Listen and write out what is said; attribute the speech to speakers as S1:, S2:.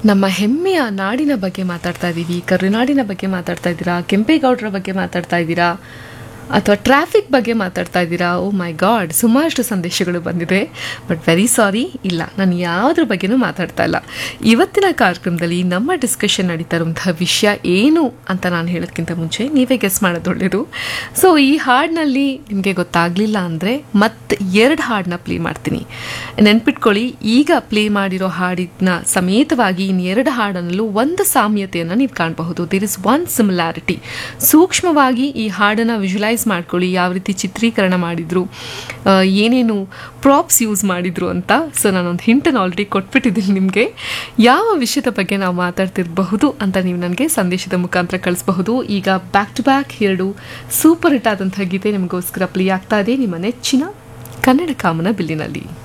S1: ನಮ್ಮ ಹೆಮ್ಮೆಯ ನಾಡಿನ ಬಗ್ಗೆ ಮಾತಾಡ್ತಾ ಇದ್ದೀವಿ ಕರುನಾಡಿನ ಬಗ್ಗೆ ಮಾತಾಡ್ತಾ ಇದ್ದೀರಾ ಕೆಂಪೇಗೌಡರ ಬಗ್ಗೆ ಮಾತಾಡ್ತಾ ಇದ್ದೀರಾ ಅಥವಾ ಟ್ರಾಫಿಕ್ ಬಗ್ಗೆ ಮಾತಾಡ್ತಾ ಇದ್ದೀರಾ ಓ ಮೈ ಗಾಡ್ ಸುಮಾರಷ್ಟು ಸಂದೇಶಗಳು ಬಂದಿದೆ ಬಟ್ ವೆರಿ ಸಾರಿ ಇಲ್ಲ ನಾನು ಯಾವುದ್ರ ಬಗ್ಗೆನೂ ಮಾತಾಡ್ತಾ ಇಲ್ಲ ಇವತ್ತಿನ ಕಾರ್ಯಕ್ರಮದಲ್ಲಿ ನಮ್ಮ ಡಿಸ್ಕಷನ್ ನಡೀತಾ ಇರುವಂತಹ ವಿಷಯ ಏನು ಅಂತ ನಾನು ಹೇಳೋದಕ್ಕಿಂತ ಮುಂಚೆ ನೀವೇ ಗೆಸ್ ಮಾಡೋದು ಒಳ್ಳೆಯದು ಸೊ ಈ ಹಾಡಿನಲ್ಲಿ ನಿಮಗೆ ಗೊತ್ತಾಗಲಿಲ್ಲ ಅಂದರೆ ಮತ್ತೆ ಎರಡು ಹಾಡನ್ನ ಪ್ಲೇ ಮಾಡ್ತೀನಿ ನೆನ್ಪಿಟ್ಕೊಳ್ಳಿ ಈಗ ಪ್ಲೇ ಮಾಡಿರೋ ಹಾಡಿನ ಸಮೇತವಾಗಿ ಇನ್ನು ಎರಡು ಹಾಡನಲ್ಲೂ ಒಂದು ಸಾಮ್ಯತೆಯನ್ನು ನೀವು ಕಾಣಬಹುದು ದೇರ್ ಇಸ್ ಒನ್ ಸಿಮಿಲಾರಿಟಿ ಸೂಕ್ಷ್ಮವಾಗಿ ಈ ಹಾಡನ್ನು ವಿಜುವಲೈಸ್ ಮಾಡ್ಕೊಳ್ಳಿ ಯಾವ ರೀತಿ ಚಿತ್ರೀಕರಣ ಮಾಡಿದ್ರು ಆ, ಏನೇನು ಪ್ರಾಪ್ಸ್ ಯೂಸ್ ಮಾಡಿದ್ರು ಅಂತ ಸೊ ನಾನೊಂದು ಹಿಂಟನ್ನು ಆಲ್ರೆಡಿ ಕೊಟ್ಬಿಟ್ಟಿದ್ದೀನಿ ನಿಮಗೆ ಯಾವ ವಿಷಯದ ಬಗ್ಗೆ ನಾವು ಮಾತಾಡ್ತಿರಬಹುದು ಅಂತ ನೀವು ನನಗೆ ಸಂದೇಶದ ಮುಖಾಂತರ ಕಳಿಸಬಹುದು ಈಗ ಬ್ಯಾಕ್ ಟು ಬ್ಯಾಕ್ ಎರಡು ಸೂಪರ್ ಹಿಟ್ ಆದಂತಹ ಗೀತೆ ನಿಮಗೋಸ್ಕರ ಪ್ಲೇ ಆಗ್ತಾ ಇದೆ ನಿಮ್ಮ ನೆಚ್ಚಿನ ಕನ್ನಡ ಕಾಮನ ಬಿಲ್ಲಿನಲ್ಲಿ